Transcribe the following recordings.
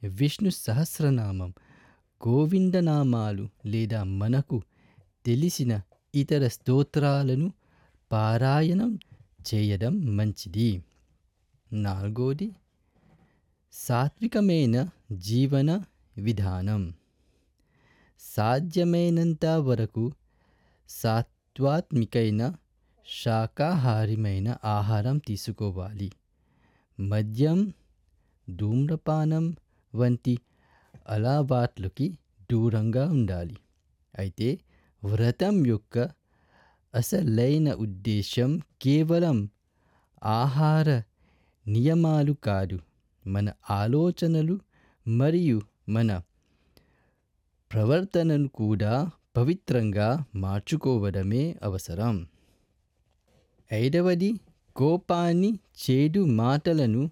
విష్ణు సహస్రనామం గోవిందనామాలు లేదా మనకు తెలిసిన ఇతర స్తోత్రాలను పారాయణం చేయడం మంచిది నాలుగోది సాత్వికమైన జీవన విధానం సాధ్యమైనంత వరకు సాత్వాత్మికైన శాకాహారమైన ఆహారం తీసుకోవాలి మద్యం ధూమ్రపానం వంటి అలవాట్లకి దూరంగా ఉండాలి అయితే వ్రతం యొక్క అసలైన ఉద్దేశం కేవలం ఆహార నియమాలు కాదు మన ఆలోచనలు మరియు మన ప్రవర్తనను కూడా పవిత్రంగా మార్చుకోవడమే అవసరం ఐదవది కోపాన్ని చెడు మాటలను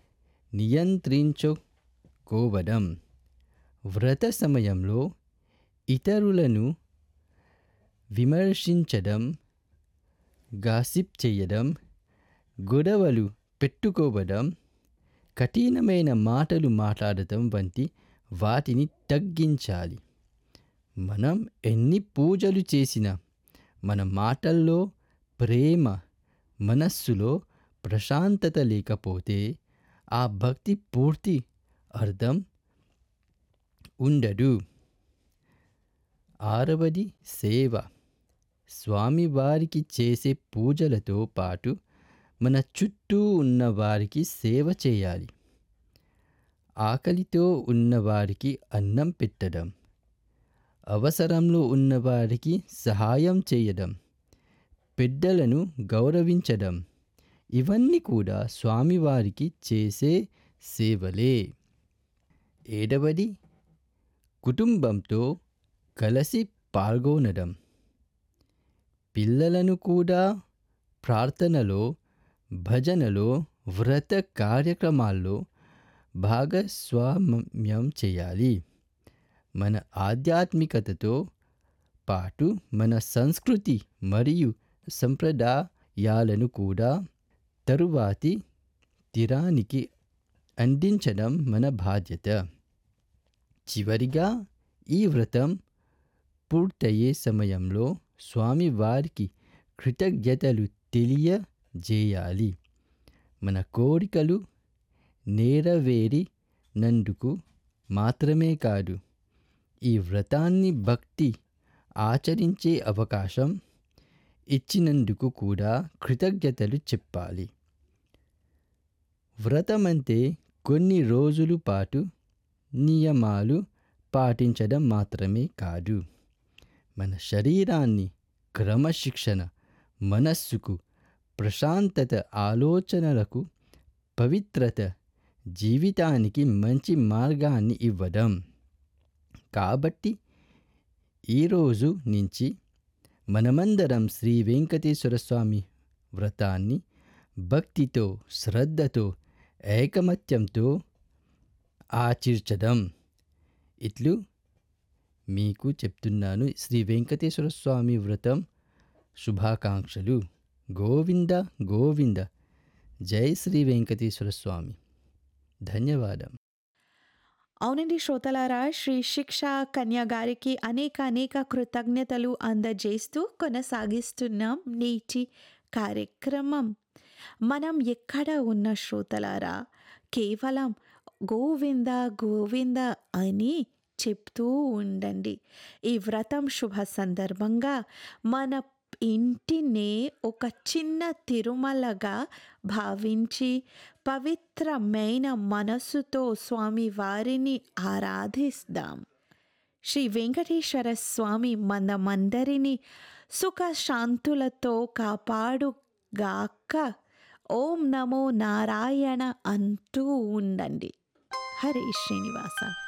నియంత్రించుకోవడం వ్రత సమయంలో ఇతరులను విమర్శించడం గాసిప్ చేయడం గొడవలు పెట్టుకోవడం కఠినమైన మాటలు మాట్లాడటం వంటి వాటిని తగ్గించాలి మనం ఎన్ని పూజలు చేసినా మన మాటల్లో ప్రేమ మనస్సులో ప్రశాంతత లేకపోతే ఆ భక్తి పూర్తి అర్థం ఉండదు ఆరవది సేవ స్వామివారికి చేసే పూజలతో పాటు మన చుట్టూ ఉన్న వారికి సేవ చేయాలి ఆకలితో ఉన్నవారికి అన్నం పెట్టడం అవసరంలో ఉన్నవారికి సహాయం చేయడం పెద్దలను గౌరవించడం ఇవన్నీ కూడా స్వామివారికి చేసే సేవలే ఏడవది కుటుంబంతో కలిసి పాల్గొనడం పిల్లలను కూడా ప్రార్థనలో భజనలో వ్రత కార్యక్రమాల్లో భాగస్వామ్యం చేయాలి మన ఆధ్యాత్మికతతో పాటు మన సంస్కృతి మరియు సంప్రదాయాలను కూడా తరువాతి తీరానికి అందించడం మన బాధ్యత చివరిగా ఈ వ్రతం పూర్తయ్యే సమయంలో స్వామివారికి కృతజ్ఞతలు తెలియజేయాలి మన కోరికలు నెరవేరినందుకు మాత్రమే కాదు ఈ వ్రతాన్ని భక్తి ఆచరించే అవకాశం ఇచ్చినందుకు కూడా కృతజ్ఞతలు చెప్పాలి వ్రతం అంటే కొన్ని రోజుల పాటు నియమాలు పాటించడం మాత్రమే కాదు మన శరీరాన్ని క్రమశిక్షణ మనస్సుకు ప్రశాంతత ఆలోచనలకు పవిత్రత జీవితానికి మంచి మార్గాన్ని ఇవ్వడం కాబట్టి ఈరోజు నుంచి మనమందరం శ్రీ వెంకటేశ్వర స్వామి వ్రతాన్ని భక్తితో శ్రద్ధతో ఏకమత్యంతో ఆచరించడం ఇట్లు మీకు చెప్తున్నాను శ్రీ వెంకటేశ్వర స్వామి వ్రతం శుభాకాంక్షలు గోవింద గోవింద జై శ్రీ వెంకటేశ్వర స్వామి ధన్యవాదం అవునండి శ్రోతలారా శ్రీ శిక్ష కన్య గారికి అనేక అనేక కృతజ్ఞతలు అందజేస్తూ కొనసాగిస్తున్నాం నేటి కార్యక్రమం మనం ఎక్కడ ఉన్న శ్రోతలారా కేవలం గోవింద గోవింద అని చెప్తూ ఉండండి ఈ వ్రతం శుభ సందర్భంగా మన ఇంటినే ఒక చిన్న తిరుమలగా భావించి పవిత్రమైన మనసుతో స్వామి వారిని ఆరాధిస్తాం శ్రీ వెంకటేశ్వర స్వామి మనమందరిని సుఖశాంతులతో కాపాడుగాక ఓం నమో నారాయణ అంటూ ఉండండి హరే శ్రీనివాస